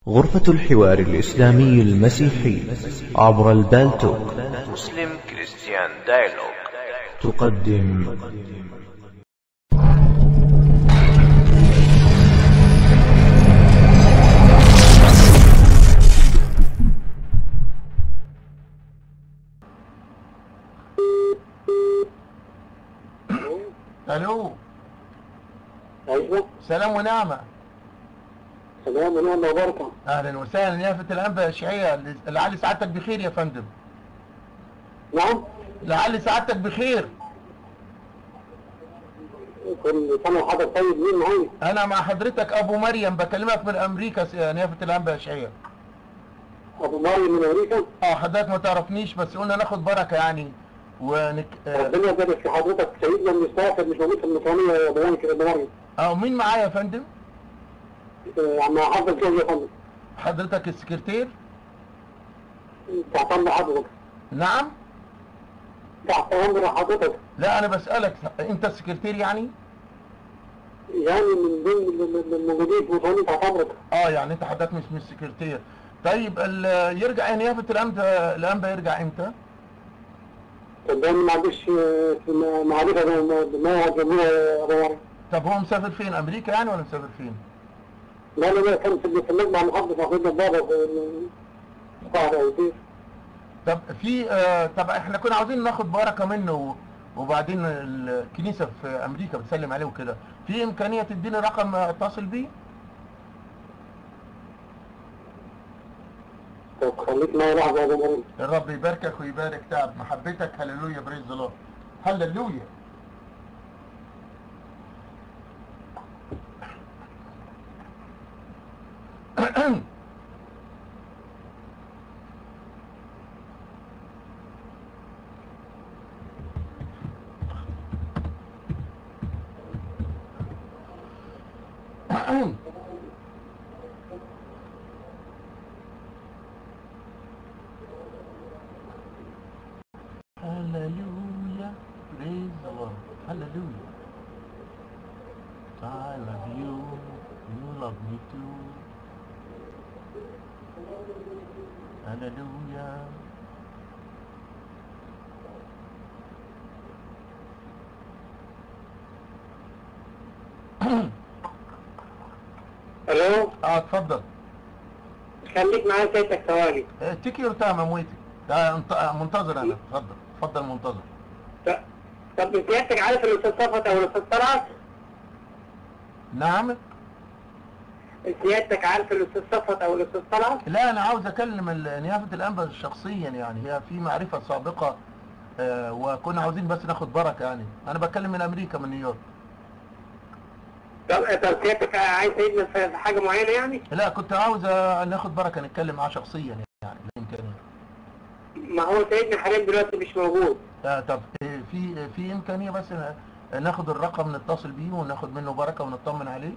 غرفة الحوار الإسلامي المسيحي عبر البالتوك مسلم كريستيان دايلوج تقدم الو ايوه سلام ونعمة سلام ونعمة وبركة اهلا وسهلا يافة الانباء الشيعية لعل سعادتك بخير يا فندم نعم لعل سعادتك بخير كل سنة وحضرتك طيب مين معايا؟ انا مع حضرتك ابو مريم بكلمك من امريكا س- يا يافة الانباء الشيعية أبو مريم من أمريكا اه حضرتك ما تعرفنيش بس قلنا ناخد بركة يعني ونك اه ربنا يبارك في حضرتك سيدنا المستعفر مش موجود في المطرانية يا أبو مريم أبو مريم آه، مين معايا يا فندم آه، عم حضرتك جوز يا فندم حضرتك السكرتير تحت أمر حضرتك نعم تحت أمر حضرتك لا انا بسألك انت السكرتير يعني يعني من ضمن الموجودين في المطرانية تحت أمرك اه يعني انت حضرتك مش مش السكرتير طيب ال- يرجع يعني يافة الانباء الانباء يرجع امتى صدقني ما عنديش آه، في م- معرفة بما جميع يا أبو مريم طب هو مسافر فين امريكا يعني ولا مسافر فين لا لا لا كان في في المجمع المحافظ أخونا بابا في القاهرة ودي طب في آه طب احنا كنا عاوزين ناخد بركه منه و- وبعدين الكنيسه في امريكا بتسلم عليه وكده في امكانيه تديني رقم اتصل بيه طب خليك معايا لحظة يا أبو مريم الرب يباركك ويبارك تعب محبتك هللويا بريز الله هللويا Hallelujah. Praise the Lord. Hallelujah. I love you. You love me too. Hallelujah. ألو اه اتفضل خليك معايا سيادتك ثواني تيك يور تايم امويتك ده انت- منتظر انا اتفضل اتفضل منتظر ط- طب سيادتك عارف الاستاذ صفوت او الاستاذ طلعت؟ نعم سيادتك عارف الاستاذ صفوت او الاستاذ طلعت؟ لا انا عاوز اكلم ال- نيافه الانبا شخصيا يعني هي في معرفه سابقه آه وكنا عاوزين بس ناخد بركه يعني انا بتكلم من امريكا من نيويورك طب طب سيادتك عايز سيدنا في في حاجه معينه يعني؟ لا كنت عاوز آه، ناخد بركه نتكلم معاه شخصيا يعني الامكانيه ما هو سيدنا حاليا دلوقتي مش موجود آه طب آه، في في امكانيه بس ن- ناخد الرقم نتصل بيه وناخد منه بركه ونطمن عليه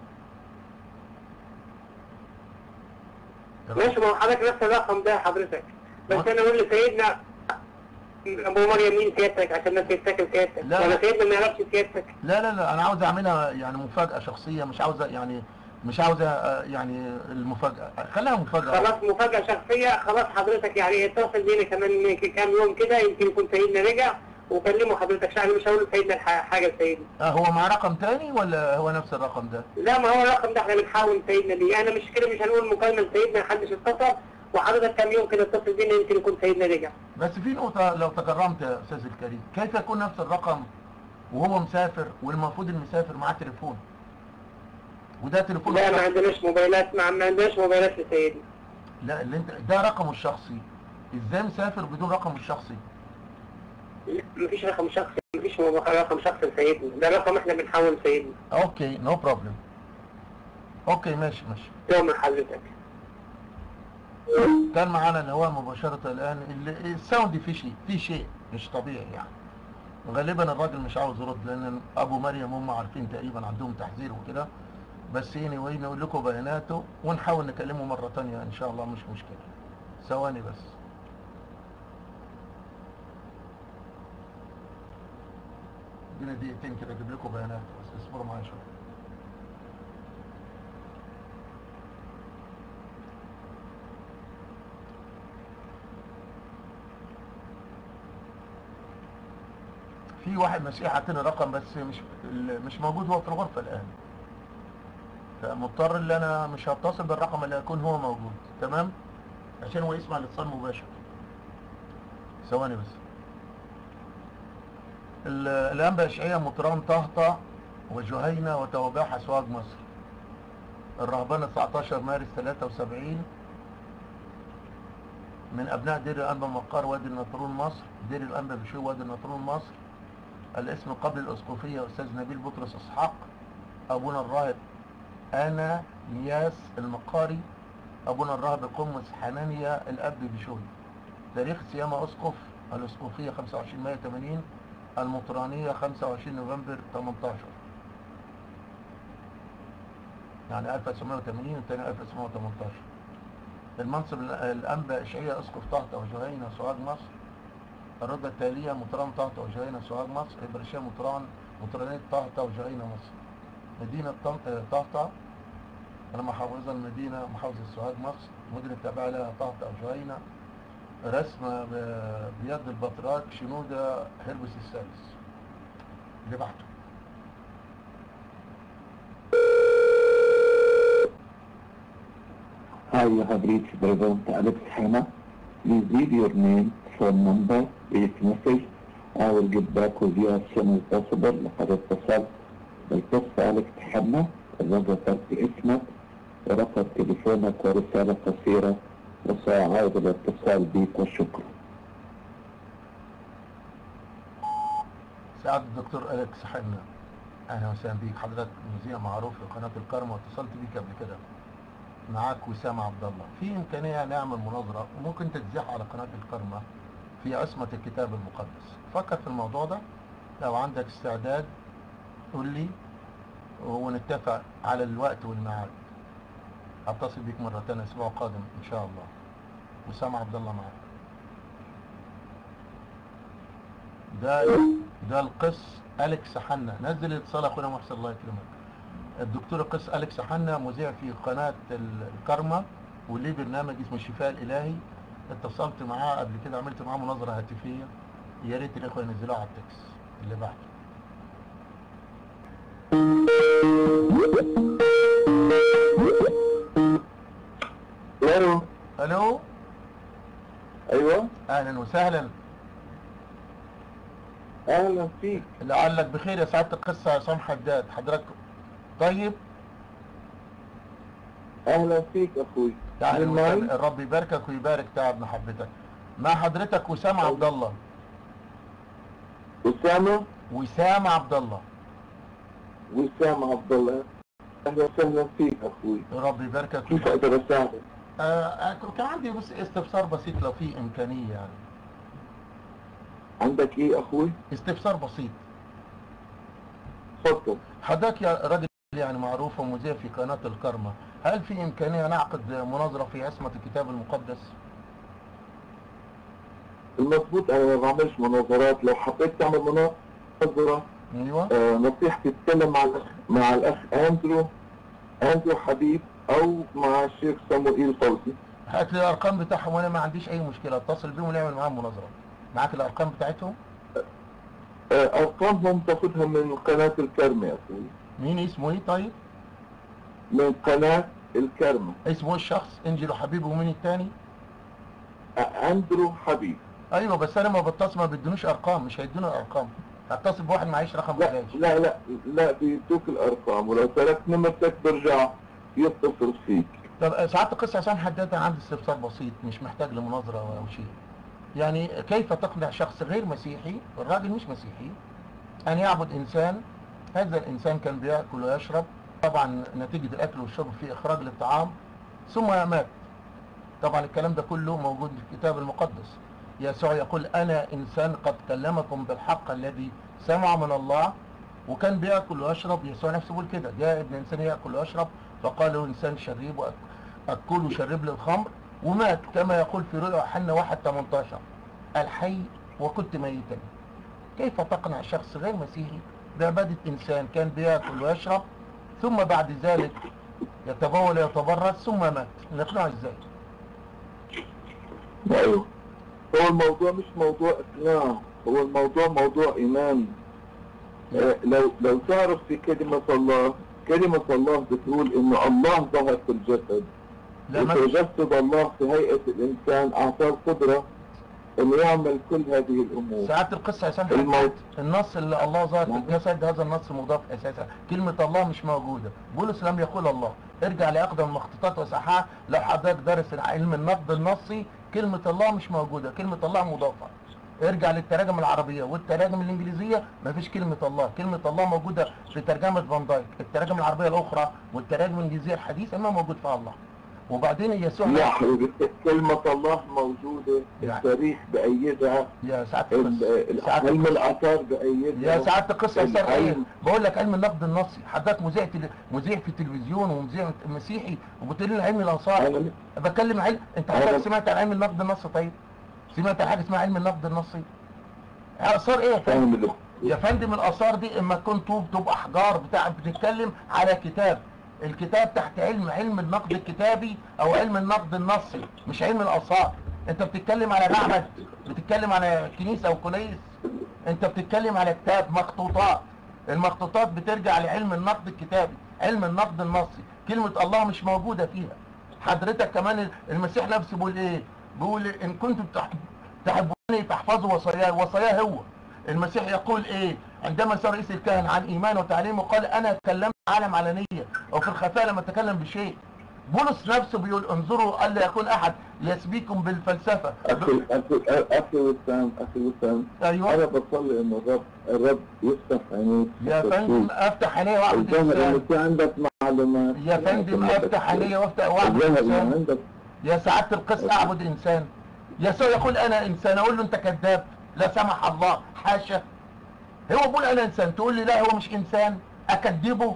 ماشي ما هو حضرتك نفس الرقم ده حضرتك بس ما- انا اقول لسيدنا ابو مريم مين سيادتك عشان الناس يفتكر سيادتك لا. ولا سيدنا ما يعرفش سيادتك لا لا لا انا عاوز اعملها يعني مفاجاه شخصيه مش عاوزه يعني مش عاوزه آه، يعني المفاجاه خليها مفاجاه خلاص مفاجأة شخصية خلاص حضرتك يعني اتصل بينا كمان كام يوم كده يمكن يكون سيدنا رجع وكلموا حضرتك عشان مش هقول لسيدنا الح- حاجة لسيدنا آه هو مع رقم تاني ولا هو نفس الرقم ده لا ما هو الرقم ده احنا بنحاول سيدنا بيه انا مش كده مش هنقول مكالمة لسيدنا محدش اتصل وحضرتك كام يوم كده اتصل بينا يمكن يكون سيدنا رجع بس في نقطة لو تكرمت يا أستاذ الكريم كيف يكون نفس الرقم وهو مسافر والمفروض المسافر معاه تليفون وده تليفون لا ما شخصي. عندناش موبايلات ما ما عندناش موبايلات لسيدنا لا اللي انت ده رقمه الشخصي ازاي مسافر بدون رقمه الشخصي لا، مفيش رقم شخصي مفيش مو- رقم شخصي لسيدنا ده رقم احنا بنحاول سيدنا اوكي نو بروبلم اوكي ماشي ماشي يوم حضرتك كان معانا الهواء مباشرة الآن ال- الساوند فيه شيء فيه شيء مش طبيعي يعني غالبا الراجل مش عاوز يرد لأن أبو مريم هم عارفين تقريبا عندهم تحذير وكده بس يعني وين نقول لكم بياناته ونحاول نكلمه مرة تانية إن شاء الله مش مشكلة ثواني بس ادينا دقيقتين كده اجيب لكم بيانات بس اصبروا معايا شويه في واحد مسيحي عطيني رقم بس مش ال- مش موجود هو في الغرفة الآن فمضطر ان انا مش هتصل بالرقم اللي يكون هو موجود تمام عشان هو يسمع الاتصال مباشر ثواني بس ال- الأنبا إشعية مطران طهطة وجهينة وتوابعها أسواق مصر الرهبنة 19 مارس 73 من أبناء دير الأنبا مقار وادي النطرون مصر دير الأنبا بشوي وادي النطرون مصر الاسم قبل الأسقفية أستاذ نبيل بطرس إسحاق أبونا الراهب أنا نياس المقاري أبونا الراهب قمص حنانيا الأب بشوي تاريخ صيامة أسقف الأسقفية 25 مايو 80 المطرانية 25 نوفمبر 18 يعني 1980 والتاني 1918 المنصب ال- الأنبا إشعية أسقف طهطة وجهينة سوهاج مصر الردة التالية مطران طهطة وجهينة سوهاج مصر إبرشام مطران مطرانية طهطة وجهينة مصر مدينة طن- آه، طهطة أنا محافظة المدينة محافظة سوهاج مصر مدن التابعة لها طهطة وجهينة رسمة ب- بيد البطراك شنودة هربس الثالث اللي بعده Hi, you have reached President Alex Hannah. Please leave your name, phone number, brief message. I will get back with you as soon as possible. لقد اتصلت بالقصة أليكس حنا الرجل ترك اسمك ورقم تليفونك ورسالة قصيرة وسأعود الاتصال بك والشكر. سعادة الدكتور أليكس حنا أهلا وسهلا بيك حضرتك مذيع معروف في قناة الكرم واتصلت بيك قبل كده معاك وسام عبد الله في إمكانية نعمل مناظرة وممكن تتذاع على قناة الكرمة في عصمة الكتاب المقدس فكر في الموضوع ده لو عندك استعداد قول لي ونتفق على الوقت والميعاد هتصل بيك مرة تانية الأسبوع القادم إن شاء الله وسام عبد الله معاك ده ده القس أليكس حنا نزل الاتصال أخونا محسن الله يكرمك الدكتور القس أليكس حنا مذيع في قناة ال- الكرمة وليه برنامج اسمه الشفاء الإلهي اتصلت معاه قبل كده عملت معاه مناظرة هاتفية يا ريت الإخوة ينزلوها على التكس اللي بعده الو ألو ايوه أهلا وسهلا اهلا فيك لعلك بخير يا سعادة القس عصام حداد حضرتك طيب اهلا فيك اخوي يعني من معي؟ الرب يباركك ويبارك تعب محبتك مع حضرتك وسام عبد الله اسامه وسام عبد الله وسام عبد الله اهلا وسهلا فيك اخوي الرب يباركك كيف اقدر اساعدك؟ آه كان عندي بس استفسار بسيط لو في امكانيه يعني عندك ايه اخوي؟ استفسار بسيط تفضل حضرتك يا راجل يعني معروف ومذيع في قناه الكرمه هل في امكانيه نعقد مناظره في عصمه الكتاب المقدس المضبوط انا ما بعملش مناظرات لو حبيت تعمل مناظره ايوه آه نصيحتي تتكلم مع الاخ مع الاخ اندرو اندرو حبيب او مع الشيخ صموئيل فوزي هات لي الارقام بتاعهم وانا ما عنديش اي مشكله اتصل بيهم ونعمل معاهم مناظره معاك الارقام بتاعتهم آه ارقامهم تاخدها من قناه الكرمه يا اخوي مين اسمه ايه طيب من قناه الكرمه اسمه إيه الشخص انجلو حبيب ومين التاني آه اندرو حبيب ايوه بس انا ما بتصل ما بدونوش ارقام مش هيدوني الارقام هتصل بواحد معيش رقم لا بلاش لا لا لا بيدوك الارقام ولو تركت نمرتك برجع يتصل فيك طب ساعات القصة عشان حداد أنا عندي استفسار بسيط مش محتاج لمناظرة أو شيء يعني كيف تقنع شخص غير مسيحي الراجل مش مسيحي أن يعبد إنسان هذا الإنسان كان بيأكل ويشرب طبعا نتيجة الأكل والشرب في إخراج للطعام ثم مات طبعا الكلام ده كله موجود في الكتاب المقدس يسوع يقول أنا إنسان قد كلمكم بالحق الذي سمع من الله وكان بياكل ويشرب يسوع نفسه بيقول كده جاء ابن انسان ياكل ويشرب فقال له انسان شريب واكل وشرب للخمر ومات كما يقول في رؤيا حنا 1 18 الحي وكنت ميتا كيف تقنع شخص غير مسيحي بعبادة انسان كان بياكل ويشرب ثم بعد ذلك يتبول ويتبرد ثم مات نقنعه ازاي ايوه هو الموضوع مش موضوع اقناع هو الموضوع موضوع ايمان آه، لو لو تعرف في كلمة الله كلمة الله بتقول إن الله ظهر في الجسد لا ما فيش وتجسد الله في هيئة الإنسان أعطاه القدرة إنه يعمل كل هذه الأمور ساعات القصة يا سامح الموت. النص اللي الله ظهر في نعم. الجسد هذا النص مضاف اساسا كلمة الله مش موجودة بولس لم يقول الله ارجع لاقدم المخطوطات وصححها لو حضرتك دارس علم النقد النصي كلمة الله مش موجودة كلمة الله مضافة ارجع للتراجم العربية والتراجم الانجليزية مفيش كلمة الله كلمة الله موجودة في ترجمة فان دايك التراجم العربية الاخرى والتراجم الانجليزية الحديثة ما موجود فيها الله وبعدين يسوع لا حبيبي كلمة الله موجودة يعني. التاريخ بأيدها يا سعادة ال- القس ال- سعادة علم القس. الآثار بأيدها يا سعادة القصة يا العلم. ايه بقول لك علم النقد النصي حضرتك مذيع تل- مذيع في التلفزيون ومذيع مسيحي وبتقول لي علم الاثار أنا بتكلم علم انت أنا- حضرتك سمعت عن علم النقد النصي طيب سمعت عن حاجه اسمها علم النقد النصي اثار ايه يا فندم فاهم اللي يا فندم الاثار دي اما تكون طوب طوب احجار بتاع بتتكلم على كتاب الكتاب تحت علم علم النقد الكتابي او علم النقد النصي مش علم الاثار انت بتتكلم على معبد بتتكلم على كنيسه وكنيس انت بتتكلم على كتاب مخطوطات المخطوطات بترجع لعلم النقد الكتابي علم النقد النصي كلمة الله مش موجودة فيها حضرتك كمان المسيح نفسه بيقول ايه بيقول ان كنتم تح- تحبوني فاحفظوا وصاياي وصاياه هو المسيح يقول ايه عندما سأل رئيس الكهنة عن ايمانه وتعليمه قال انا كلمت العالم علانية وفي الخفاء لم اتكلم بشيء بولس نفسه بيقول انظروا الا يكون احد يسبيكم بالفلسفة أخي أخي أخي وسام أخي وسام ايوه أنا بصلي إنه الرب الرب يفتح عينيك يا حتى فندم تشوف. افتح عينيه واعبد الظاهر إنه انسان في عندك معلومات يا فندم افتح عينيه وافتح واعبد الظاهر إنه انسان عندك يا سعادة القس اعبد انسان يسوع يقول انا انسان اقول له انت كذاب لا سمح الله حاشا هو بيقول انا انسان تقول لي لا هو مش انسان اكذبه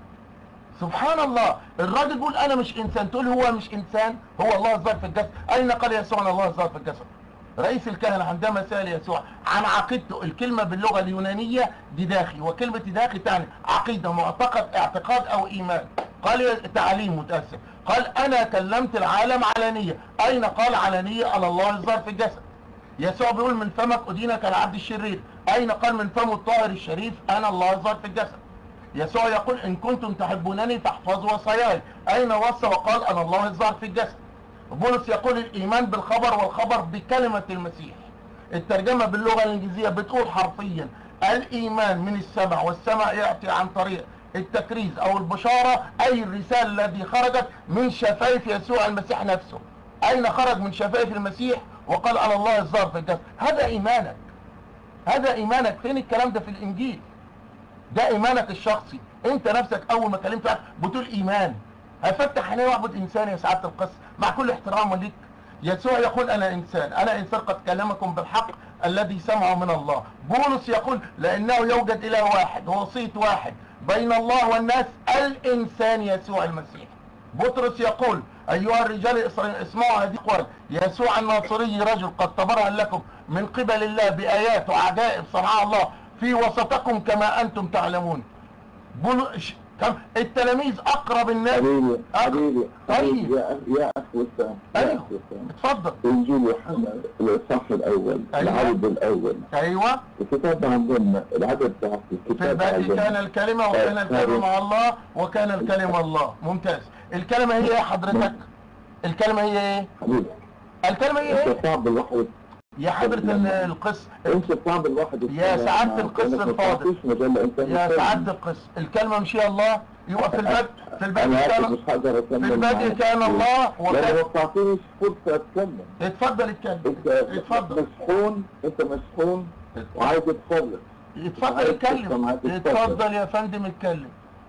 سبحان الله الراجل بيقول انا مش انسان تقول هو مش انسان هو الله الظاهر في الجسد اين قال يسوع ان الله الظاهر في الجسد رئيس الكهنة عندما سأل يسوع عن عقيدته الكلمة باللغة اليونانية دداخي وكلمة دداخي تعني عقيدة معتقد اعتقاد او ايمان قال يا- تعليم متأسف قال انا كلمت العالم علانية اين قال علانية على الله الظاهر في الجسد يسوع بيقول من فمك أدينك العبد الشرير أين قال من فمه الطاهر الشريف أنا الله الظاهر في الجسد يسوع يقول إن كنتم تحبونني فاحفظوا وصاياي أين وصى وقال أنا الله الظاهر في الجسد بولس يقول الإيمان بالخبر والخبر بكلمة المسيح الترجمة باللغة الإنجليزية بتقول حرفيا الإيمان من السمع والسمع يأتي عن طريق التكريز أو البشارة أي الرسالة التي خرجت من شفايف يسوع المسيح نفسه أين خرج من شفايف المسيح وقال على الله الظاهر في الجسد هذا إيمانك هذا إيمانك فين الكلام ده في الإنجيل ده إيمانك الشخصي أنت نفسك أول ما كلمت واحد بتقول إيمان هفتح عيني واعبد إنسان يا سعادة القس مع كل احترام ليك يسوع يقول أنا إنسان أنا إنسان قد كلمكم بالحق الذي سمعه من الله بولس يقول لأنه يوجد إله واحد ووسيط واحد بين الله والناس الإنسان يسوع المسيح بطرس يقول أيها الرجال الإسرائيليين اسمعوا هذه الأقوال يسوع الناصري رجل قد تبرهن لكم من قبل الله بآيات وعجائب صنعها الله في وسطكم كما أنتم تعلمون بول... ش... كم... التلاميذ أقرب الناس حبيبي أخ- حبيبي حبيبي طيب. يا يا أخ وسام يا أيوه أخ وسام اتفضل إنجيل يوحنا الإصحاح الأول أيوه. العدد الأول أيوه الكتاب عندنا العدد تحت في الكتاب البدء عندنا. كان الكلمة وكان الكلمة مع الله وكان الكلمة الله ممتاز الكلمة هي ايه حضرتك الكلمة هي ايه حبيبي الكلمة هي انت ايه صعب الواحد يا حضرة ال- القس انت صعب الواحد يا يتكلم سعادة معك. القس أنا ما الفاضل. تعطيش مجال انت يا مستني. سعادة القس الكلمة مش هي الله يبقى في البدء في البدء انا آسف كان مش هقدر اكمل في البدء معاك. كان الله لا وكان ما بتعطينيش فرصه اتكلم اتفضل اتكلم انت اتفضل مسحون انت مسحون وعايز تخلص اتفضل عايز اتكلم تسمع، اتفضل. اتفضل يا فندم اتكلم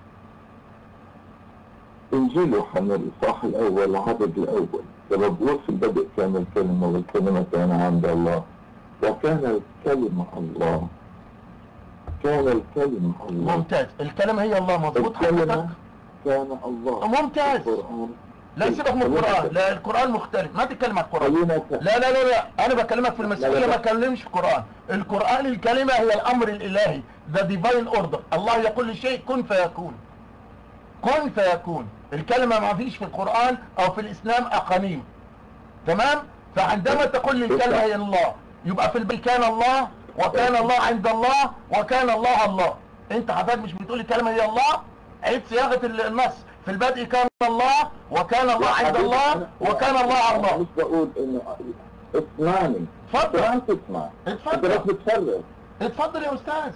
انجيل يوحنا الاصحاح الاول العدد الاول الرب في البدء كان الكلمه والكلمه كان عند الله وكان الكلمه الله كان الكلمه الله ممتاز الكلمة هي الله مظبوط حضرتك الكلمه كان الله ممتاز. القرآن لا سيبك من القرآن لا القرآن مختلف ما تتكلم عن القرآن خلينا لا لا لا لا انا بكلمك في لا، المسيحيه لا. ما بكلمش في القران القران الكلمه هي الامر الالهي ذا ديفاين اوردر الله يقول لشيء كن فيكون كن فيكون الكلمه ما فيش في القران او في الاسلام اقانيم تمام فعندما تقول لي الكلمه هي الله يبقى في البيت كان الله وكان الله عند الله وكان الله الله انت حضرتك مش بتقول الكلمه هي الله عيد صياغه ال- النص في البدء كان الله وكان الله عند الله وكان الله على أنا الله مش بقول انه اسمعني اتفضل. شو عم تسمع؟ اتفضل. انت بس بتفرج اتفضل يا استاذ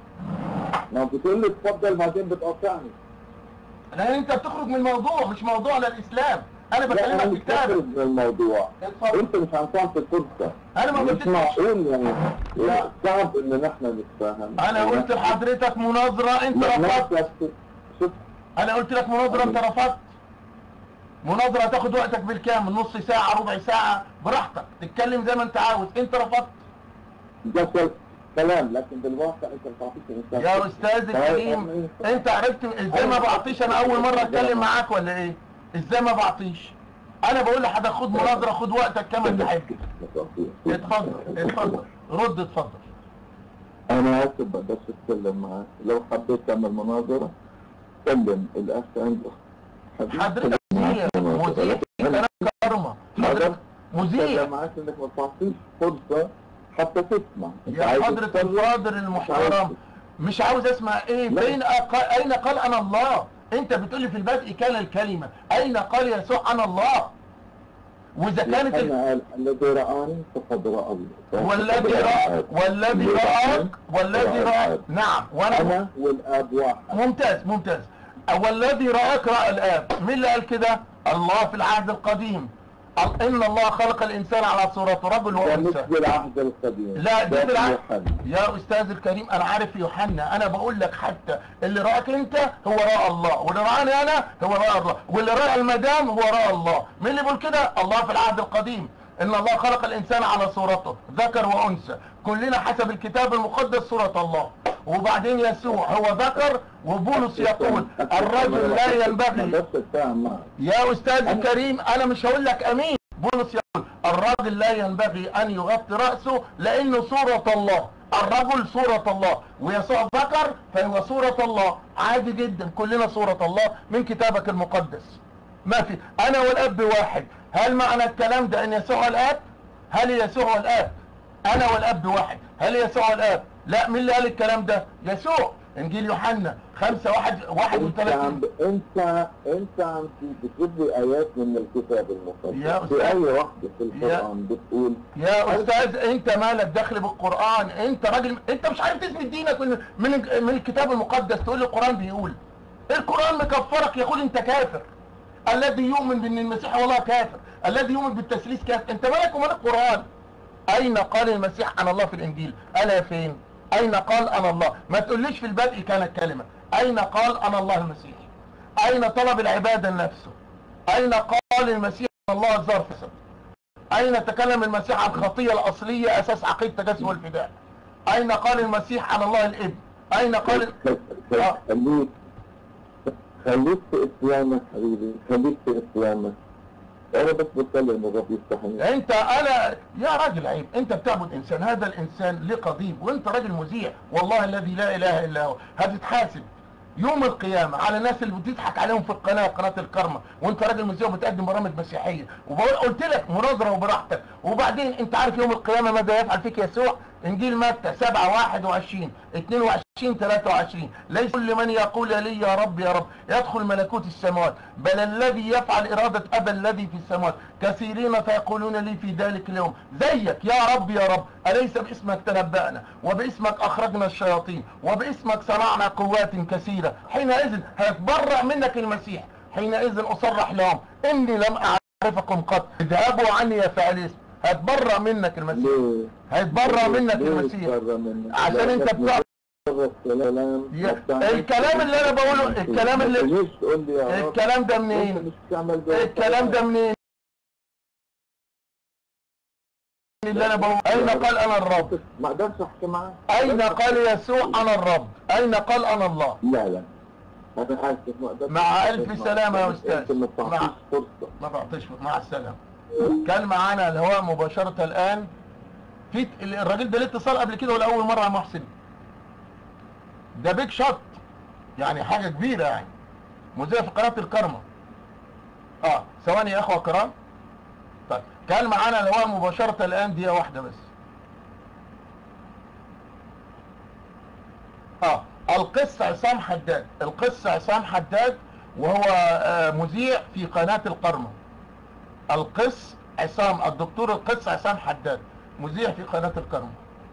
ما بتقول لي تفضل بعدين بتقاطعني لان انت بتخرج من الموضوع مش موضوع للاسلام انا لا بكلمك انا في مش كتابك بخرج من الموضوع اتفضل. انت مش عم تعطي فرصه أنا ما مش قلتلكش. معقول يعني لا. صعب انه نحن نتفاهم انا قلت لحضرتك مناظره انت لا، رفضت ما بس- شوف انا قلت لك مناظره انت رفضت مناظره تاخد وقتك بالكامل نص ساعه ربع ساعه براحتك تتكلم زي ما انت عاوز انت رفضت ده كلام لكن بالواقع انت ما بتعطيش انسان يا استاذ الكريم انت عرفت ازاي ما بعطيش انا اول مره اتكلم معاك ولا ايه ازاي ما بعطيش انا بقول لحضرتك خد مناظره خد وقتك كما تحب اتفضل اتفضل رد اتفضل انا اسف بس اتكلم معك لو حبيت تعمل مناظره كلم الاخ عنده حضرتك مذيع مذيع في قناه كرمه حضرتك مذيع اتكلم معك انك ما تعطيش فرصه حتى تسمع أنت يا عايز حضرة تتكلم؟ الفاضل المحترم مش عاوز اسمع ايه لا. فين أق... اين قال انا الله انت بتقولي في البدء كان الكلمة اين قال يسوع انا الله واذا كانت ال... يوحنا قال الذي رآني فقد رأى الله والذي رأى والذي رآك والذي رآك نعم وانا انا والاب واحد ممتاز ممتاز والذي رآك رأى الآب مين اللي قال كده الله في العهد القديم ال- إن الله خلق الإنسان على صورته رجل ده مش وأنثى بالعهد القديم لا دي ده بالعكس يوحنا. يا استاذ الكريم انا عارف يوحنا انا بقول لك حتى اللي راك انت هو راى الله واللي راني انا هو راى الله واللي راى المدام هو راى الله مين اللي بيقول كده الله في العهد القديم ان الله خلق الانسان على صورته ذكر وانثى كلنا حسب الكتاب المقدس صورة الله وبعدين يسوع هو ذكر وبولس يقول الرجل لا ينبغي بس اتفاهم معك يا استاذ الكريم انا مش هقول لك امين بولس يقول الرجل لا ينبغي ان يغطي رأسه لانه صورة الله الرجل صورة الله ويسوع ذكر فهو صورة الله عادي جدا كلنا صورة الله من كتابك المقدس ما في انا والاب واحد هل معنى الكلام ده ان يسوع الاب هل يسوع الاب انا والاب واحد هل يسوع الاب لا مين اللي قال الكلام ده يسوع انجيل يوحنا خمسة واحد واحد انت عم وثلاثين انت انت عم بتجيب لي ايات من الكتاب المقدس يا في أستاذ. اي واحده في القران بتقول يا استاذ انت مالك دخل بالقران انت راجل انت مش عارف تثبت دينك من من من الكتاب المقدس تقول لي القران بيقول القران مكفرك يقول انت كافر الذي يؤمن بان المسيح هو الله كافر الذي يؤمن بالتثليث كافر انت مالك ومال القران اين قال المسيح عن الله في الانجيل الا فين اين قال انا الله ما تقوليش في البدء كانت كلمه اين قال انا الله المسيح اين طلب العباده لنفسه اين قال المسيح ان الله ظرف جسد أين تكلم المسيح عن الخطية الأصلية أساس عقيدة التجسد والفداء أين قال المسيح عن الله الابن أين قال آه. خليك خليك في اسلامك حبيبي خليك في اسلامك انا بس بتكلم الرب يفتحني أنت أنا يا راجل عيب أنت بتعبد إنسان هذا الإنسان ليه قضيب وأنت راجل مذيع والله الذي لا إله إلا هو هتتحاسب يوم القيامة على الناس اللي بتضحك عليهم في القناة قناة الكرمة وانت راجل مذيع وبتقدم برامج مسيحية وبقول قلت لك مناظرة وبراحتك وبعدين انت عارف يوم القيامة ماذا يفعل فيك يسوع انجيل متى 7 21 22 23 ليس كل من يقول لي يا رب يا رب يدخل ملكوت السماوات بل الذي يفعل إرادة أبا الذي في السماوات كثيرين فيقولون لي في ذلك اليوم زيك يا رب يا رب أليس باسمك تنبأنا وباسمك أخرجنا الشياطين وباسمك صنعنا قوات كثيرة حينئذ هيتبرأ منك المسيح حينئذ أصرح لهم إني لم أعرفكم قط اذهبوا عني يا فاعل اسم هيتبرأ منك المسيح ليه؟ هيتبرأ منك ليه المسيح يتبرأ منك؟ عشان لأنك انت بتاع مجرد كلام يا- بتاع- الكلام اللي انا بقوله الكلام اللي ليش تقول لي يا رب الكلام ده انت منين مش بتعمل ده الكلام ده منين اللي انا بقوله اين قال انا الرب ما اقدرش احكي معك اين قال يسوع انا الرب اين قال انا الله لا لا انا اسف ما اقدرش مع ألف أحكي سلامة يا معك. أستاذ. انت ما بتعطيش مع- فرصه ما بعطيش مع السلامه كان معانا على الهواء مباشره الان في الراجل ده ليه اتصال قبل كده ولا اول مره يا محسن ده بيج شوت يعني حاجه كبيره يعني مذيع في قناه الكرمه اه ثواني يا اخوه كرام طيب كان معانا على الهواء مباشره الان دقيقه واحده بس اه القس عصام حداد القس عصام حداد وهو آه، مذيع في قناة القرمة القس عصام الدكتور القس عصام حداد مذيع في قناة القرمة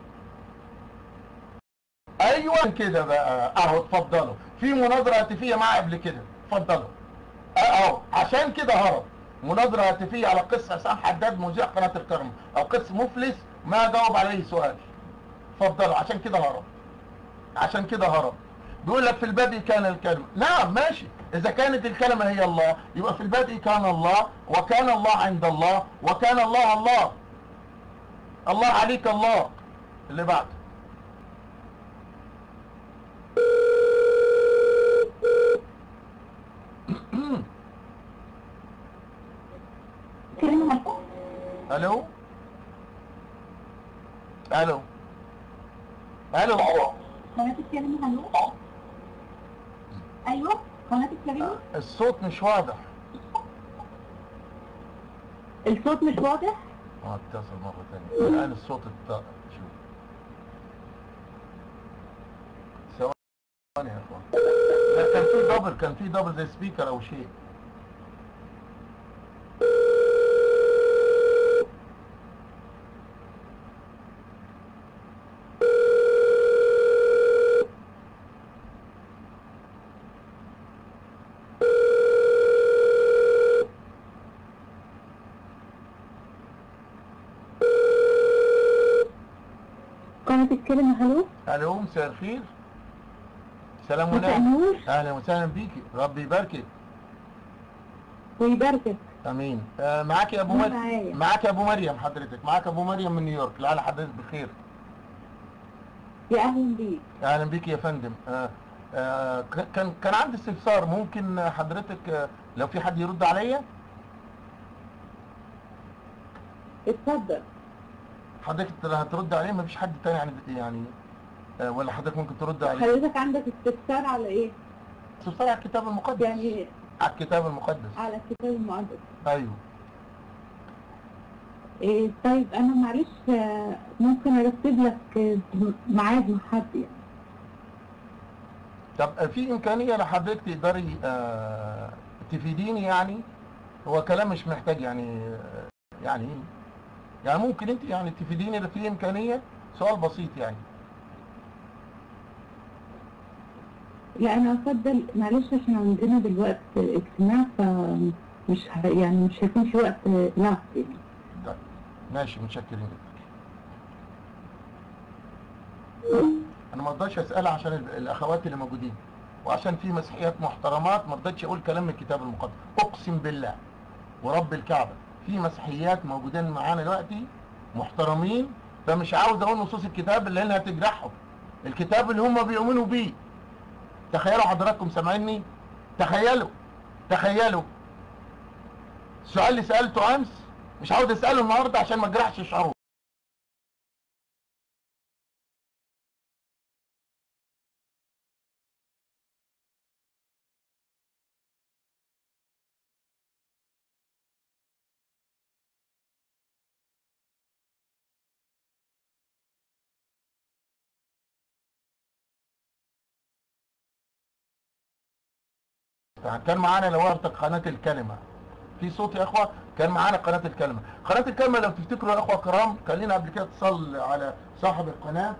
ايوه كده بقى اهو اتفضلوا في مناظرة هاتفية معاه قبل كده اتفضلوا اهو عشان كده هرب مناظرة هاتفية على قس عصام حداد مذيع قناة القرمة القس مفلس ما جاوب عليه سؤال اتفضلوا عشان كده هرب عشان كده هرب بيقول لك في البدء كان الكلمة نعم ماشي إذا كانت الكلمة هي الله يبقى في البدء كان الله وكان الله عند الله وكان الله الله الله عليك الله اللي بعده الو الو الو قناة الكريمة هلو ايوه قناة الكريمة الصوت مش واضح الصوت مش واضح اه اتصل مرة تانية الآن الصوت ات- شوف ثواني يا اخوان لا كان في دبل كان في دبل زي سبيكر او شيء قناة الكريمة هلو الو مساء الخير سلام مساء ونعم النور اهلا وسهلا بيكي ربي يباركك ويباركك امين آه معاك يا ابو أنا مريم معايا. معاك يا ابو مريم حضرتك معاك ابو مريم من نيويورك لعل حضرتك بخير يا اهلا بيك اهلا بيك يا فندم آه آه ك- كان كان عندي استفسار ممكن حضرتك آه، لو في حد يرد عليا اتفضل حضرتك اللي هترد عليه مفيش حد تاني يعني يعني آه ولا حضرتك ممكن ترد عليه حضرتك عندك استفسار على ايه استفسار على الكتاب المقدس يعني على الكتاب المقدس على الكتاب المقدس ايوه إيه طيب انا معلش آه، ممكن ارتب لك آه، ميعاد مع حد يعني طب آه، في امكانيه لحضرتك تقدري آه تفيديني يعني هو كلام مش محتاج يعني آه، يعني ايه يعني ممكن انت يعني تفيديني لو في امكانيه سؤال بسيط يعني لا انا افضل معلش عشان عندنا دلوقتي اجتماع فمش ه- يعني مش هيكون في وقت آه، لاحق يعني طيب ماشي متشكرين جدا انا ما رضيتش اسالها عشان ال- الاخوات اللي موجودين وعشان في مسيحيات محترمات ما رضيتش اقول كلام من الكتاب المقدس اقسم بالله ورب الكعبه في مسيحيات موجودين معانا دلوقتي محترمين فمش عاوز اقول نصوص الكتاب اللي لانها تجرحهم الكتاب اللي هم بيؤمنوا بيه تخيلوا حضراتكم سامعيني تخيلوا تخيلوا السؤال اللي سالته امس مش عاوز اساله النهارده عشان ما اجرحش شعوره كان معانا لو وقتك قناة الكلمة في صوت يا اخوة كان معانا قناة الكلمة قناة الكلمة لو تفتكروا يا اخوة كرام كان لنا قبل كده اتصال على صاحب القناة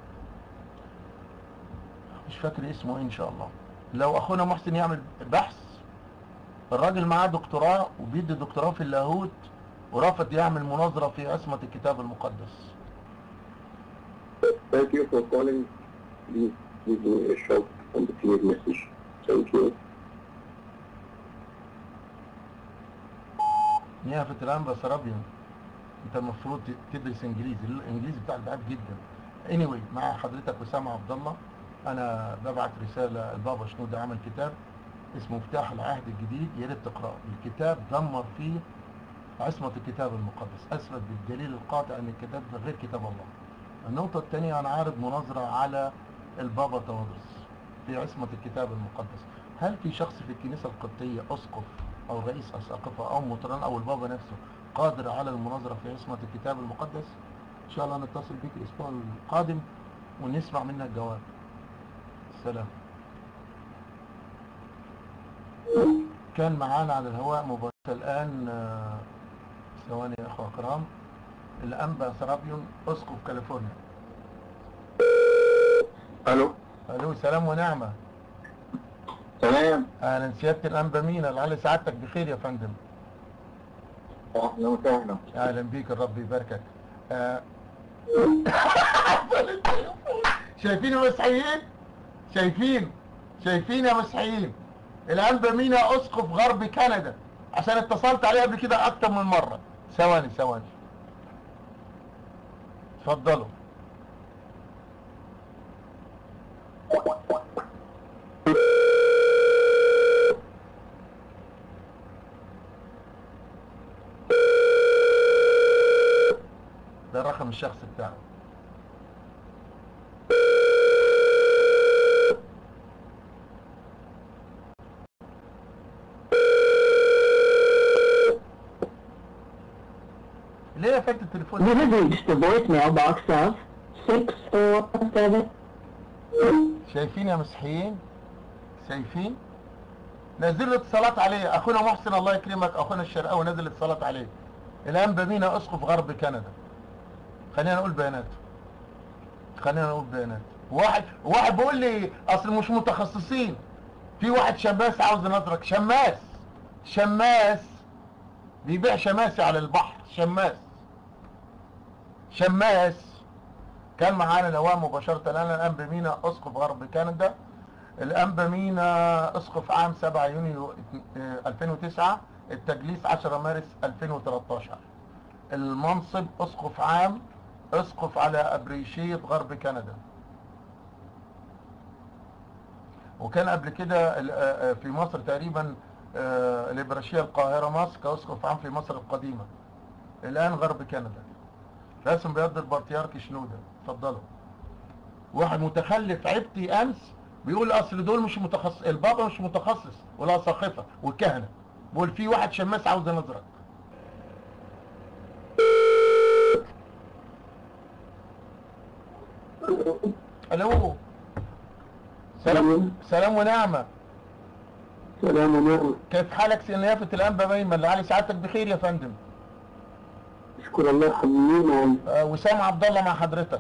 مش فاكر اسمه ايه ان شاء الله لو اخونا محسن يعمل بحث الراجل معاه دكتوراه وبيدي دكتوراه في اللاهوت ورفض يعمل مناظرة في عصمة الكتاب المقدس Thank you for calling. Please give me a short and clear message. Thank you. نيافة الأنبا سرابيون أنت المفروض تدرس إنجليزي الإنجليزي بتاعك ضعيف جدا anyway مع حضرتك أسامة عبد الله أنا ببعت رسالة البابا شنودة عمل كتاب اسمه مفتاح العهد الجديد يا ريت تقرأه الكتاب دمر فيه عصمة الكتاب المقدس أثبت بالدليل القاطع أن الكتاب ده غير كتاب الله النقطة الثانية أنا عارض مناظرة على البابا تودرس في عصمة الكتاب المقدس هل في شخص في الكنيسة القبطية أسقف أو رئيس أساقفة أو مطران أو البابا نفسه قادر على المناظرة في عصمة الكتاب المقدس إن شاء الله نتصل بك الأسبوع القادم ونسمع منك جواب سلام كان معانا على الهواء مباشرة الآن آه، ثواني يا أخوة أكرام الأنبا سرابيون أسقف كاليفورنيا الو ألو سلام ونعمة تمام أهلا سيادة الأنبا مينا لعل سعادتك بخير يا فندم اهلا وسهلا اهلا بيك الرب يباركك آه. شايفين يا مسيحيين شايفين شايفين يا مسيحيين الانبا مينا اسقف غرب كندا عشان اتصلت عليه قبل كده اكتر من مره ثواني ثواني اتفضلوا ده الرقم الشخصي بتاعه ليه يا فندم التليفون You have reached the voicemail box of 647. شايفين يا مسيحيين شايفين نزل اتصالات عليه اخونا محسن الله يكرمك اخونا الشرقاوي نزل اتصالات عليه الان بمينا اسقف غرب كندا خلينا نقول بياناته خلينا نقول بياناته واحد واحد بيقول لي اصل مش متخصصين في واحد شماس عاوز نظرك شماس شماس بيبيع شماسي على البحر شماس شماس كان معانا لواء مباشرة الآن الأنبا مينا أسقف غرب كندا الأنبا مينا أسقف عام 7 يونيو اه، 2009 التجليس 10 مارس 2013 المنصب أسقف عام أسقف على أبريشية غرب كندا وكان قبل كده ال- اه، اه، في مصر تقريبا اه، الإبراشية القاهرة مصر كأسقف عام في مصر القديمة الآن غرب كندا رسم بيد البطريرك شنودة اتفضلوا واحد متخلف عبتي امس بيقول اصل دول مش متخصص البابا مش متخصص ولا ساقفه والكهنه بيقول في واحد شماس عاوز نظرك الو سلام سلام ونعمه سلام ونعمة كيف حالك سنيافه الانبا ميمن لعلي سعادتك بخير يا فندم اشكر الله حبيبي معي آه، وسام عبد الله مع حضرتك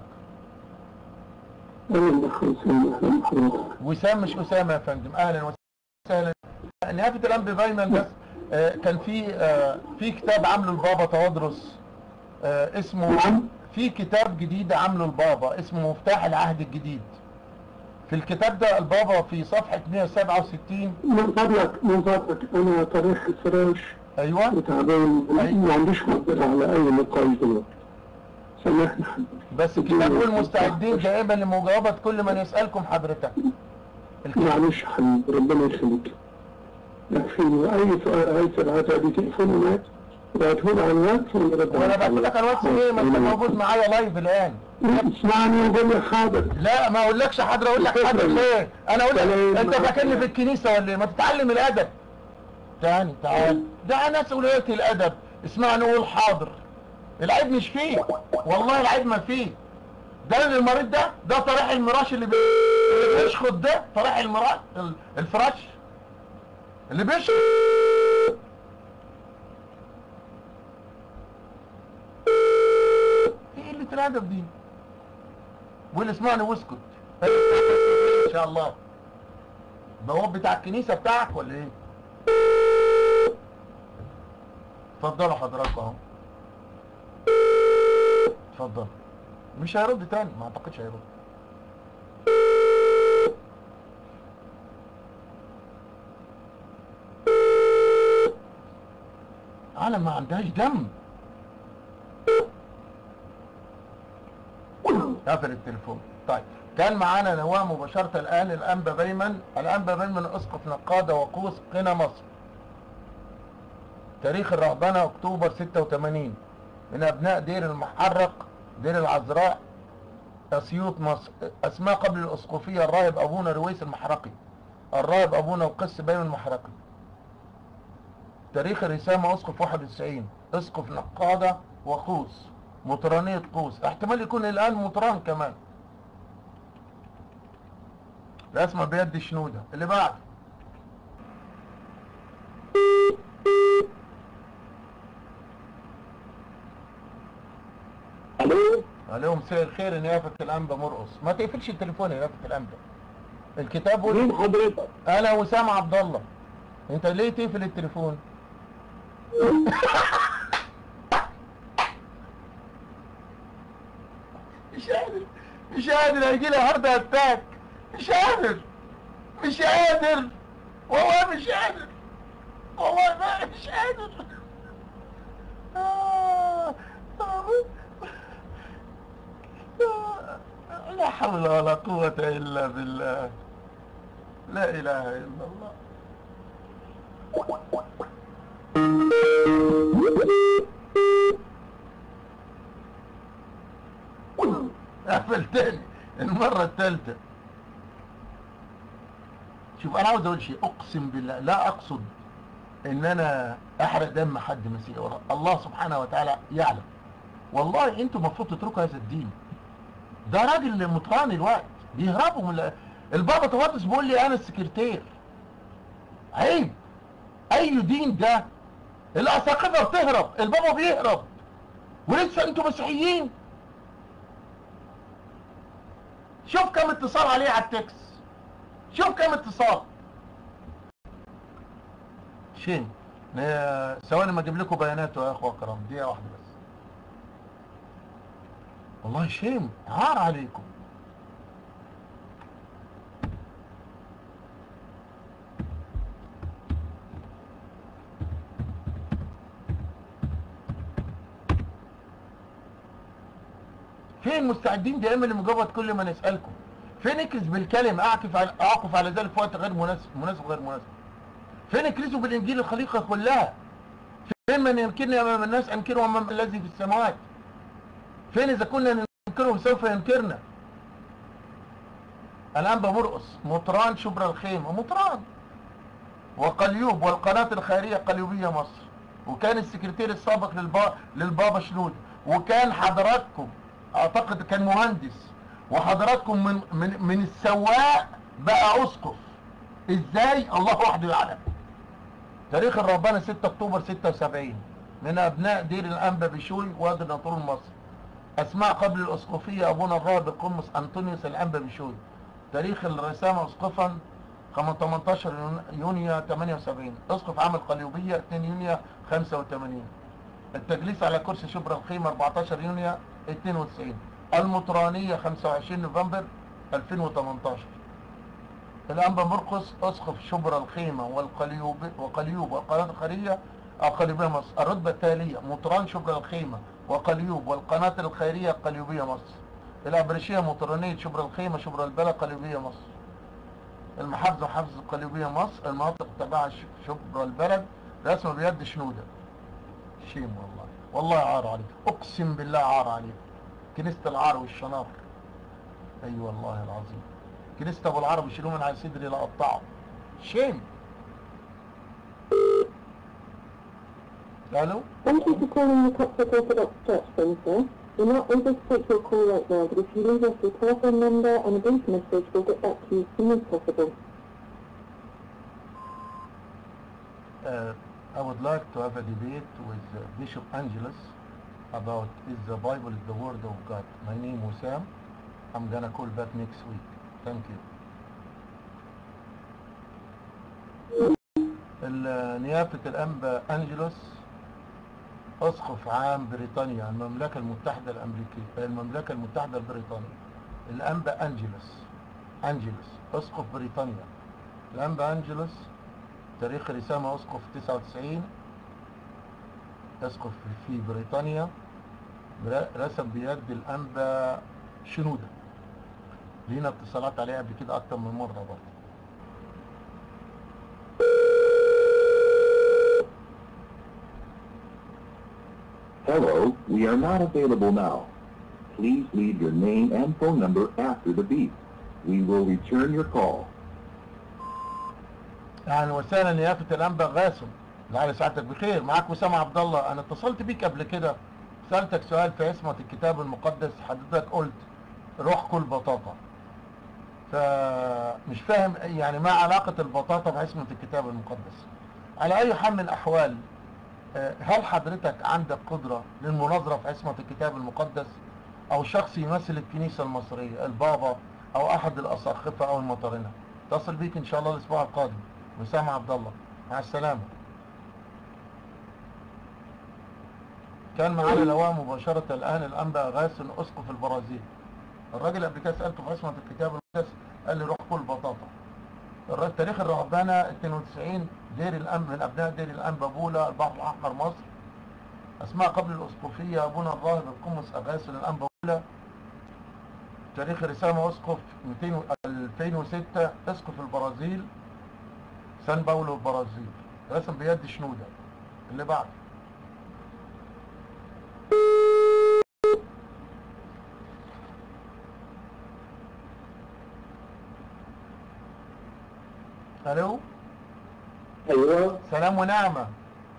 انا الاخ وسام اهلا بحضرتك وسام مش اسامه يا فندم اهلا وسهلا نيافه الانبا دايما بس آه، كان في آه، في كتاب عامله البابا توادرس آه، اسمه نعم. في كتاب جديد عامله البابا اسمه مفتاح العهد الجديد في الكتاب ده البابا في صفحة 167 من فضلك من فضلك انا طريق الفراش ايوه وتعبان أي. ما عنديش مقدرة على اي نقاش دلوقتي سامحني حبيبي بس الكتاب بيقول مستعدين دائما لمجاوبة كل من يسألكم حضرتك الكتاب معلش يا حبيبي ربنا يخليك يكفيني اي سؤال اي سؤال هتعدي تليفوني مات بعتهولي على الواتس ونرد وانا بعت لك على الواتس ايه ما انت موجود معايا لايف الان اسمعني وقول لي حاضر لا ما اقولكش حاضر اقول لك حاضر ليه انا اقول لك انت فاكرني في الكنيسه ولا ايه ما تتعلم الادب تاني تعال ده ناس قليله الادب اسمعني وقول حاضر العيب مش فيه والله العيب ما فيه ده اللي المريض ده ده طريح المراش اللي بي- اللي بيشخط ده طريح المراش ال- الفراش اللي بيشخط ايه قله الادب دي واللي اسمعني واسكت ان شاء الله بواب بتاع الكنيسه بتاعك ولا ايه اتفضلوا حضراتكم اهو اتفضل مش هيرد تاني ما اعتقدش هيرد عالم ما عندهاش دم قفل التليفون طيب كان معانا نواه مباشرة الآن الأنبا بيمن الأنبا بيمن أسقف نقادة وقوس قنا مصر تاريخ الرهبنة أكتوبر 86 من أبناء دير المحرق دير العذراء أسيوط مصر أسماء قبل الأسقفية الراهب أبونا رويس المحرقي الراهب أبونا القس بيمن المحرقي تاريخ الرسامة أسقف 91 أسقف نقادة وقوس مطرانية قوس احتمال يكون الآن مطران كمان الأسمى بيد شنودة اللي بعد الو عليهم مساء الخير يا نيافة الأنبا مرقص ما تقفلش التليفون يا نيافة الأنبا الكتاب مين بيقول حضرتك؟ أنا وسام عبد الله أنت ليه تقفل التليفون؟ مش قادر مش قادر هيجي لي هارد اتاك مش قادر مش قادر والله مش قادر والله ما مش قادر آه. لا حول ولا قوة إلا بالله لا إله إلا الله قفل تاني المرة الثالثة شوف أنا عاوز أقول شيء أقسم بالله لا أقصد إن أنا أحرق دم حد مسيحي ولا الله سبحانه وتعالى يعلم والله أنتم المفروض تتركوا هذا الدين ده راجل مطران الوقت بيهربوا من ال- البابا تواتس بيقول لي أنا السكرتير عيب أي دين ده الأساقفة بتهرب البابا بيهرب ولسه أنتم مسيحيين شوف كم اتصال عليه على التكس شوف كم اتصال شين آه، ثواني ما اجيب لكم بياناته يا اخوة كرام دقيقة واحدة بس والله شيم عار عليكم فين مستعدين دائما لمجابهة كل ما نسألكم فين اكرز بالكلمة اعكف على اعكف على ذلك في وقت غير مناسب مناسب غير مناسب فين اكرزوا بالانجيل الخليقة كلها فين من ينكرني امام الناس انكره امام الذي في السماوات فين اذا كنا ننكره سوف ينكرنا الانبا مرقص مطران شبرا الخيمة مطران وقليوب والقناة الخيرية قليوبية مصر وكان السكرتير السابق للبا... للبابا شنود وكان حضراتكم اعتقد كان مهندس وحضراتكم من من من السواق بقى اسقف ازاي الله وحده يعلم تاريخ الرهبنه 6 اكتوبر 76 من ابناء دير الانبا بشوي وادي النطرون مصر اسماء قبل الاسقفيه ابونا الراهب القمص انطونيوس الانبا بشوي تاريخ الرسامه اسقفا 18 يون- يونيو 78 اسقف عام القليوبيه 2 يونيو 85 التجليس على كرسي شبرا الخيمة 14 يونيو 92 المطرانية 25 نوفمبر 2018 الأنبا مرقس أسقف شبرا الخيمة والقليوب وقليوب والقناة الخيرية القليوبية مصر الرتبة التالية مطران شبرا الخيمة وقليوب والقناة الخيرية القليوبية مصر الأبرشية مطرانية شبرا الخيمة شبرا البلد قليوبية مصر المحافظة محافظة القليوبية مصر المناطق تبع شبرا البلد رسم بيد شنودة شيم والله والله عار عليك اقسم بالله عار عليك كنيسة العار والشنار اي أيوة والله العظيم كنيسة ابو العرب يشيلوه من على صدري لا اقطعه شيم الو Thank you for calling the Coptic Orthodox Church Centre. We're not able to take your call right now, but if you leave us your telephone number and a brief message, we'll get back to you as soon as possible. uh, I would like to have a debate with uh, Bishop Angelus about is the Bible is the word of God. My name is Sam. I'm gonna call back next week. Thank you. ال- نيافة الأنبا أنجلوس أسقف عام بريطانيا المملكة المتحدة الأمريكية المملكة المتحدة البريطانية الأنبا أنجلوس أنجلوس أسقف بريطانيا الأنبا أنجلوس تاريخ رسامة أسقف 99 أسقف في بريطانيا بر- رسم بيد الأنبا شنودة لينا اتصالات عليه قبل كده أكتر من مرة برضه Hello, we are not available now. Please leave your name and phone number after the beep. We will return your call. يعني وسهلا نيافة الأنبا غاسم لعل سعادتك بخير معاك وسام عبد الله أنا اتصلت بيك قبل كده سألتك سؤال في اسمة الكتاب المقدس حضرتك قلت روح كل بطاطا فمش فاهم يعني ما علاقة البطاطا بعصمة الكتاب المقدس على أي حال من الأحوال آه، هل حضرتك عندك قدرة للمناظرة في عصمة الكتاب المقدس او شخص يمثل الكنيسة المصرية البابا او احد الاساقفة او المطارنة اتصل بيك ان شاء الله الاسبوع القادم وسام عبد الله مع السلامة كان معانا لواء مباشرة الآن الأنبا غاسن أسقف البرازيل الراجل قبل كده سألته في عصمة الكتاب المقدس قال لي روح كل بطاطا الراجل تاريخ الرهبانة 92 دير الأنبا من أبناء دير الأنبا بولا البحر الأحمر مصر أسماء قبل الأسقفية أبونا الراهب القمص أغاسل الأنبا بولا تاريخ رسامة أسقف 200 2006 أسقف البرازيل سان باولو البرازيل رسم بيد شنودة اللي بعد الو ايوه سلام ونعمة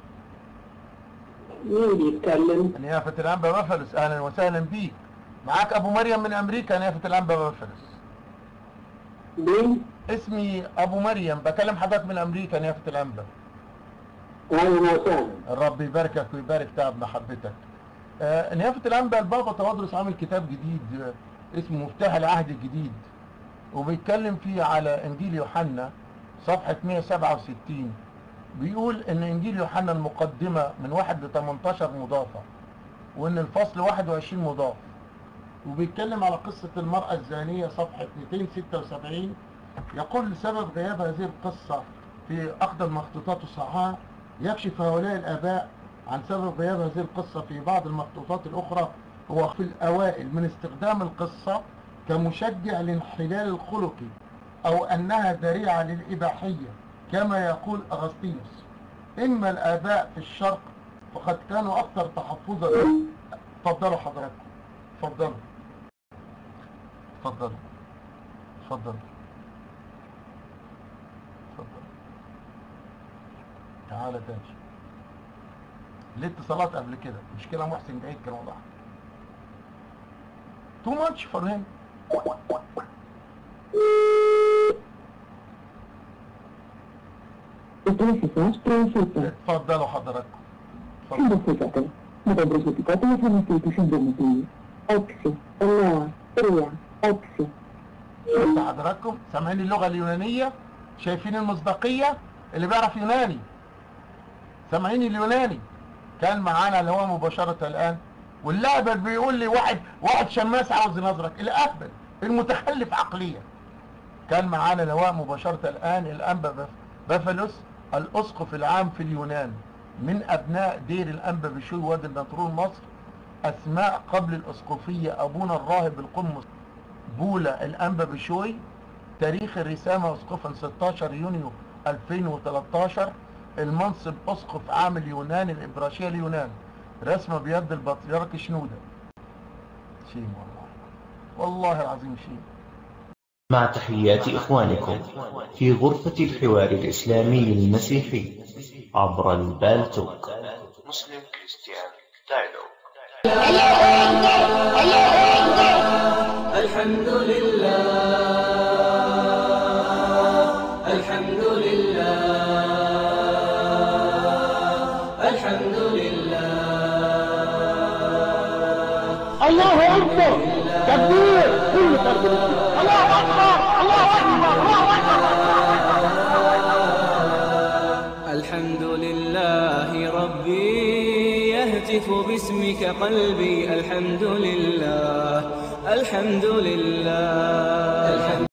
مين بيتكلم؟ نيافة الأنبا بفلس أهلا وسهلا بيك معاك أبو مريم من أمريكا نيافة الأنبا بفلس مين؟ اسمي أبو مريم بكلم حضرتك من أمريكا نيافة الأنبا اهلا وسهلا الرب يباركك ويبارك تعب محبتك آه نيافة الأنبا البابا توادرس عامل كتاب جديد آه، اسمه مفتاح العهد الجديد وبيتكلم فيه على إنجيل يوحنا صفحة 167 بيقول إن إنجيل يوحنا المقدمة من 1 ل 18 مضافة وإن الفصل 21 مضاف وبيتكلم على قصة المرأة الزانية صفحة 276 يقول لسبب غياب هذه القصة في أقدم مخطوطات الصحاح يكشف هؤلاء الآباء عن سبب غياب هذه القصة في بعض المخطوطات الأخرى هو في الأوائل من استخدام القصة كمشجع للانحلال الخلقي أو أنها ذريعة للإباحية كما يقول أغسطينوس إما الآباء في الشرق فقد كانوا أكثر تحفظا تفضلوا حضراتكم تفضلوا تفضلوا تفضلوا تفضل تعالى تاني ليه اتصالات قبل كده مشكلة محسن بعيد كان واضح تو ماتش فور هيم Entonces, transita. اتفضلوا حضراتكم اتفضلوا. Identifícate. Добро запікати фармацевтичний синдроматії. Оксі, Олеа, Рія, Оксі. شفت حضراتكم سامعين اللغة اليونانية شايفين المصداقية اللي بيعرف يوناني سامعين اليوناني كان معانا اللي هو مباشرة الآن واللعبة بيقول لي واحد واحد شماس عاوز ينظرك الأهبل المتخلف عقليا كان معانا لواء مباشرة الآن الأنبا بف- بفلس الأسقف العام في اليونان من أبناء دير الأنبا بشوي وادي النطرون مصر أسماء قبل الأسقفية أبونا الراهب القمص بولا الأنبا بشوي تاريخ الرسامة أسقفا 16 يونيو 2013 المنصب أسقف عام اليونان الإبراشية اليونان رسمة بيد البطريرك شنودة شيء والله والله العظيم شيء مع تحيات إخوانكم في غرفة الحوار الإسلامي المسيحي عبر البالتوك مسلم كريستيان دايلوج الحمد لله الحمد لله الحمد لله الله اكبر تكبير كل فرد مسلم الله اكبر الله اكبر الله اكبر الحمد لله ربي يهتف باسمك قلبي الحمد لله الحمد لله الحمد